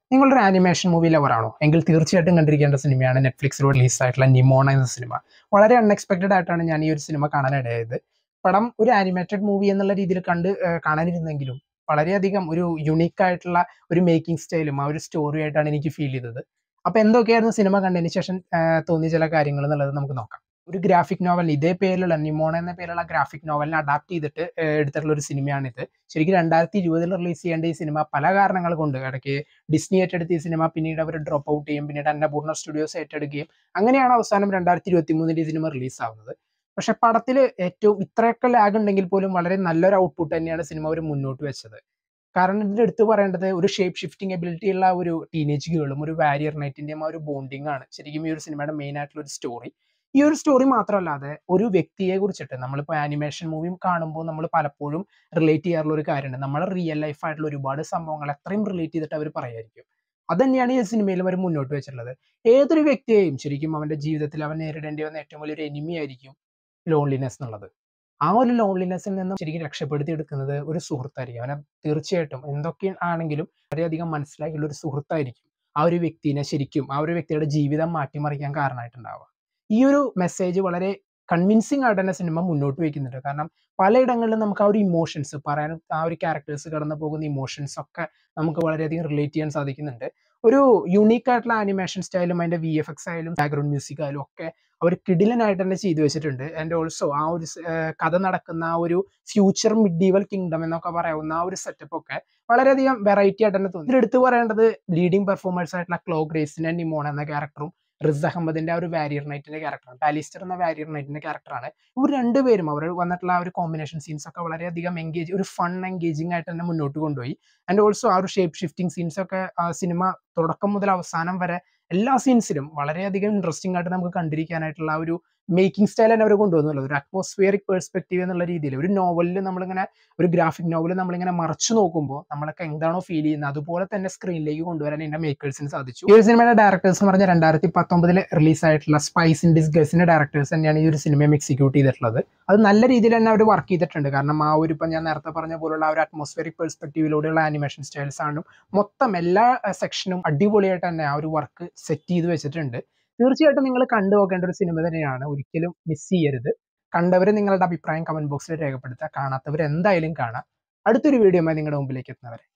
നിങ്ങളൊരു animation movie ലവറാണോ എങ്കിൽ തീർച്ചയായിട്ടും കണ്ടിരിക്കേണ്ട സിനിമയാണ് നെറ്റ്ഫ്ലിക്സിലൂടെ റിലീസായിട്ടുള്ള നിമോണ എന്ന സിനിമ വളരെ അൺഎക്സ്പെക്റ്റഡ് ആയിട്ടാണ് ഞാൻ ഈ ഒരു സിനിമ കാണാനിടയായത് പടം ഒരു ആനിമേറ്റഡ് മൂവി എന്നുള്ള രീതിയിൽ കണ്ട് ഏഹ് കാണാനിരുന്നെങ്കിലും വളരെയധികം ഒരു യുണീക്ക് ആയിട്ടുള്ള ഒരു മേക്കിംഗ് സ്റ്റൈലും ആ ഒരു സ്റ്റോറി ആയിട്ടാണ് എനിക്ക് ഫീൽ ചെയ്തത് അപ്പൊ എന്തൊക്കെയായിരുന്നു സിനിമ കണ്ടതിന് ശേഷം ഏഹ് തോന്നിയ ചില കാര്യങ്ങൾ എന്നുള്ളത് നമുക്ക് നോക്കാം ഒരു ഗ്രാഫിക് നോവൽ ഇതേ പേരിലുള്ള നിമോണ എന്ന പേരുള്ള ഗ്രാഫിക് നോവലിനെ അഡാപ്റ്റ് ചെയ്തിട്ട് ഏഹ് എടുത്തിട്ടുള്ള ഒരു സിനിമയാണിത് ശരിക്കും രണ്ടായിരത്തി ഇരുപതിൽ റിലീസ് ചെയ്യേണ്ട ഈ സിനിമ പല കാരണങ്ങൾ കൊണ്ട് ഇടയ്ക്ക് ഡിസ്നി ഏറ്റെടുത്ത ഈ സിനിമ പിന്നീട് അവർ ഡ്രോപ്പ് ഔട്ട് ചെയ്യും പിന്നീട് അന്നപൂർണ്ണ സ്റ്റുഡിയോസ് ഏറ്റെടുക്കുകയും അങ്ങനെയാണ് അവസാനം രണ്ടായിരത്തി ഇരുപത്തി മൂന്നിൽ ഈ സിനിമ റിലീസ് ആവുന്നത് പക്ഷെ പടത്തിൽ ഏറ്റവും ഇത്രയൊക്കെ ലാഗ് ഉണ്ടെങ്കിൽ പോലും വളരെ നല്ലൊരു ഔട്ട്പുട്ട് തന്നെയാണ് സിനിമ അവർ മുന്നോട്ട് വെച്ചത് കാരണം ഇതിൽ എടുത്തു പറയേണ്ടത് ഒരു ഷേപ്പ് ഷിഫ്റ്റിംഗ് എബിലിറ്റി ഉള്ള ഒരു ടീനേജ് ഗേളും ഒരു വാരിയർ നൈറ്റിന്റെയും ആ ഒരു ബോണ്ടിങ് ആണ് ശരിക്കും ഈ ഒരു സിനിമയുടെ മെയിൻ ആയിട്ടുള്ള ഒരു സ്റ്റോറി ഈ ഒരു സ്റ്റോറി മാത്രമല്ലാതെ ഒരു വ്യക്തിയെ കുറിച്ചിട്ട് നമ്മളിപ്പോൾ ആനിമേഷൻ മൂവിയും കാണുമ്പോൾ നമ്മൾ പലപ്പോഴും റിലേറ്റ് ചെയ്യാറുള്ള ഒരു കാര്യമുണ്ട് നമ്മുടെ റിയൽ ലൈഫ് ആയിട്ടുള്ള ഒരുപാട് സംഭവങ്ങൾ എത്രയും റിലേറ്റ് ചെയ്തിട്ട് അവർ പറയായിരിക്കും അത് തന്നെയാണ് ഈ സിനിമയിലും അവർ മുന്നോട്ട് വെച്ചിട്ടുള്ളത് ഏതൊരു വ്യക്തിയെയും ശരിക്കും അവന്റെ ജീവിതത്തിൽ അവൻ നേരിടേണ്ടി വന്ന ഏറ്റവും വലിയൊരു എനിമി ആയിരിക്കും ലോൺലിനെസ് എന്നുള്ളത് ആ ഒരു ലോൺലിനെസ്സിൽ നിന്നും ശരിക്കും രക്ഷപ്പെടുത്തി എടുക്കുന്നത് ഒരു സുഹൃത്തായിരിക്കും അവനെ തീർച്ചയായിട്ടും എന്തൊക്കെ ആണെങ്കിലും വളരെയധികം മനസ്സിലാക്കിയുള്ള ഒരു സുഹൃത്തായിരിക്കും ആ ഒരു വ്യക്തിനെ ശരിക്കും ആ ഒരു വ്യക്തിയുടെ ജീവിതം മാറ്റിമറിക്കാൻ കാരണമായിട്ടുണ്ടാവുക ഈ ഒരു മെസ്സേജ് വളരെ കൺവിൻസിങ് ആയിട്ട് തന്നെ സിനിമ മുന്നോട്ട് വയ്ക്കുന്നുണ്ട് കാരണം പലയിടങ്ങളിലും നമുക്ക് ആ ഒരു ഇമോഷൻസ് പറയാൻ ആ ഒരു ക്യാരക്ടേഴ്സ് കടന്നു പോകുന്ന ഇമോഷൻസ് ഒക്കെ നമുക്ക് വളരെയധികം റിലേറ്റ് ചെയ്യാൻ സാധിക്കുന്നുണ്ട് ഒരു യുണീക്ക് ആയിട്ടുള്ള ആനിമേഷൻ സ്റ്റൈലും അതിന്റെ വി എഫ് എക്സ് ആയാലും ബാക്ക്ഗ്രൗണ്ട് മ്യൂസിക് ആയാലും ഒക്കെ അവർ കിടിലനായിട്ട് തന്നെ ചെയ്തു വെച്ചിട്ടുണ്ട് ആൻഡ് ഓൾസോ ആ ഒരു സ്- ഏർ കഥ നടക്കുന്ന ആ ഒരു ഫ്യൂച്ചർ മിഡീവൽ കിങ്ഡം എന്നൊക്കെ പറയാവുന്ന ആ ഒരു സെറ്റപ്പ് ഒക്കെ വളരെയധികം വെറൈറ്റി ആയിട്ട് തന്നെ തോന്നി ഇതിൽ എടുത്തു പറയേണ്ടത് ലീഡിംഗ് പെർഫോമേഴ്സ് ആയിട്ടുള്ള ക്ലോ ഗ്രേസിന്റെ നിമോൺ എന്ന ക്യാരക്ടറും റിസ് അഹമ്മദിന്റെ ആ ഒരു വാരിയർ നൈറ്റിന്റെ ക്യാരക്ടറാണ് ടാലിസ്റ്റർ എന്ന വാരിയർ നൈറ്റിന്റെ ക്യാരക്ടറാണ് ഇവർ രണ്ടുപേരും അവർ വന്നിട്ടുള്ള ആ ഒരു കോമ്പിനേഷൻ സീൻസ് ഒക്കെ വളരെയധികം എൻഗേജ് ഒരു ഫൺ എൻഗേജിങ് ആയിട്ട് തന്നെ മുന്നോട്ട് കൊണ്ടുപോയി ആൻഡ് ഓൾസോ ആ ഒരു ഷേപ്പ് ഷിഫ്റ്റിംഗ് സീൻസ് ഒക്കെ ആ സിനിമ തുടക്കം മുതൽ അവസാനം വരെ എല്ലാ സീൻസിലും വളരെയധികം ഇൻട്രസ്റ്റിംഗ് ആയിട്ട് നമുക്ക് കണ്ടിരിക്കാനായിട്ടുള്ള ആ ഒരു മേക്കിംഗ് സ്റ്റൈൽ തന്നെ അവർ കൊണ്ടുവന്നുള്ളത് ഒരു അറ്റ്മോസ്ഫിയറിക് പെർസ്പെക്റ്റീവ് എന്നുള്ള രീതിയിൽ ഒരു നോവലിൽ നമ്മളിങ്ങനെ ഒരു ഗ്രാഫിക് നോവൽ നമ്മളിങ്ങനെ മറച്ചു നോക്കുമ്പോൾ നമ്മളൊക്കെ എന്താണോ ഫീൽ ചെയ്യുന്നത് അതുപോലെ തന്നെ സ്ക്രീനിലേക്ക് കൊണ്ടുവരാൻ എൻ്റെ മേക്കേഴ്സിന് സാധിച്ചു ഈ ഒരു സിനിമയുടെ ഡയറക്ടേഴ്സ് എന്ന് പറഞ്ഞാൽ രണ്ടായിരത്തി പത്തൊമ്പതിൽ റിലീസ് ആയിട്ടുള്ള സ്പൈസ് ഇൻ ഡിസ്ഗസിന്റെ ഡയറക്ടേഴ്സ് തന്നെയാണ് ഈ ഒരു സിനിമയും എക്സിക്യൂട്ട് ചെയ്തിട്ടുള്ളത് അത് നല്ല രീതിയിൽ തന്നെ അവർ വർക്ക് ചെയ്തിട്ടുണ്ട് കാരണം ആ ഒരു ഇപ്പം ഞാൻ നേരത്തെ പറഞ്ഞ പോലുള്ള ആ ഒരു അറ്റ്മോസ്ഫിയറിക് പെർസ്പെക്റ്റീവിലൂടെയുള്ള ആനിമേഷൻ സ്റ്റൈൽസ് ആണ് മൊത്തം എല്ലാ സെക്ഷനും അടിപൊളിയായിട്ട് തന്നെ ആ ഒരു വർക്ക് സെറ്റ് ചെയ്ത് വെച്ചിട്ടുണ്ട് തീർച്ചയായിട്ടും നിങ്ങൾ കണ്ടു നോക്കേണ്ട ഒരു സിനിമ തന്നെയാണ് ഒരിക്കലും മിസ് ചെയ്യരുത് കണ്ടവർ നിങ്ങളുടെ അഭിപ്രായം കമന്റ് ബോക്സിൽ രേഖപ്പെടുത്തുക കാണാത്തവർ എന്തായാലും കാണാം അടുത്തൊരു വീഡിയോ നിങ്ങളുടെ മുമ്പിലേക്ക് എത്തുന്നവരെ